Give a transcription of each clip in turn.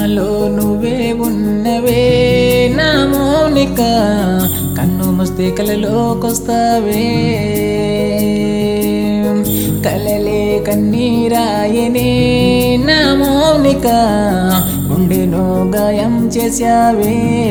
నాలో నువ్వే ఉన్నవే నా మౌనిక కన్ను ముస్తే కలలోకొస్తావే కలలే కన్నీరాయనే నా మౌనిక గుండెను గాయం చేశావే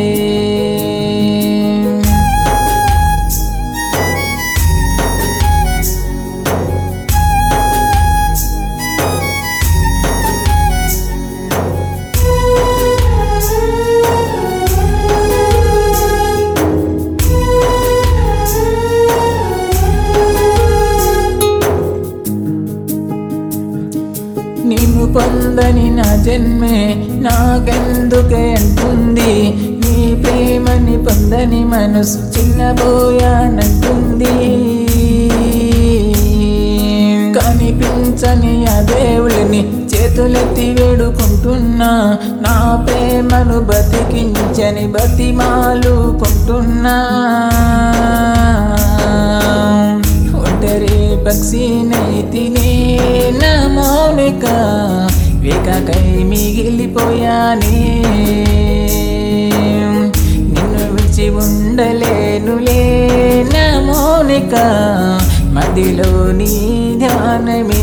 నిన్ను పొందని నా జన్మే నాకెందుకే అంటుంది నీ ప్రేమని పొందని మనసు చిన్నబోయానంటుంది కనిపించని ఆ దేవుడిని చేతులెత్తి వేడుకుంటున్నా నా ప్రేమను బతికించని బతిమాలుకుంటున్నా ఒంటరి పక్షినైతినే నా మౌనిక వేకకై మిగిలిపోయానే నిన్ను విడిచి ఉండలేనులే నా మౌనిక మదిలో నీ ధ్యానమే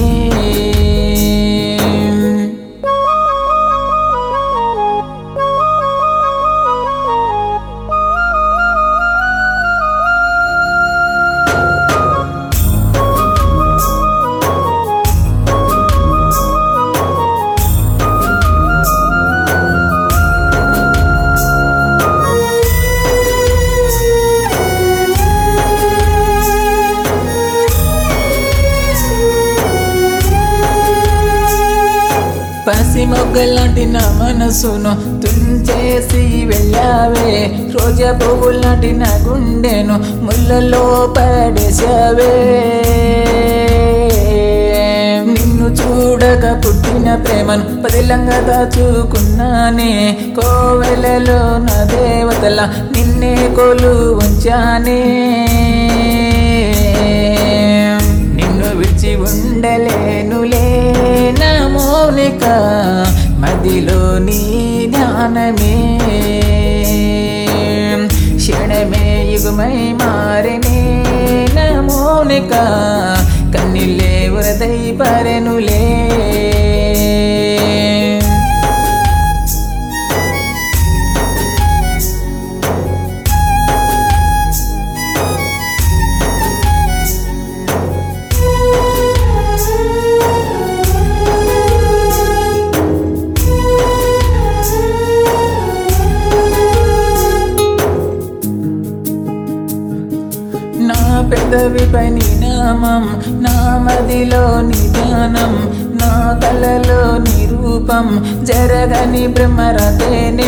పసి మొగ్గలాంటి నా మనసును తుంచేసి వెళ్ళావే రోజా పువ్వులాంటి నా గుండెను ముళ్ళలో పడేసావే నిన్ను చూడక పుట్టిన ప్రేమను పదిలంగా దాచుకున్నానే కోవెలలో నా దేవతల నిన్నే కొలు ఉంచానే నిన్ను విడిచి ఉండలేనులే నా మౌనిక మదిలో నీ ధ్యానమే క్షణమే యుగమై మారనే నా మౌనిక కన్నిలే వరదై పరెనులే నా పెదవిపై నీ నామం నా మదిలో నిదానం నా కలలో నీ రూపం జరగని భ్రమరతేనే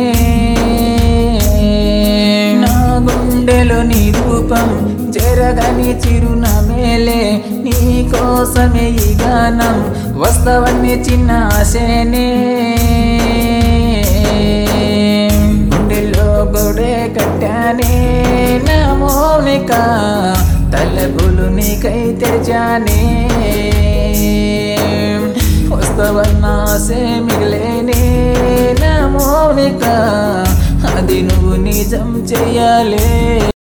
నా గుండెలో నీ రూపం జరగని చిరునమేలే నీ కోసమే ఈ గానం వస్తవని చిన్న ఆశనే గుండెలో గొడే కట్టానే నా మౌనిక తలపులు నీకై తెరచానే వస్తవన్న ఆశే మిగిలేనే నా మౌనిక అది నువ్వు నిజం చెయ్యాలే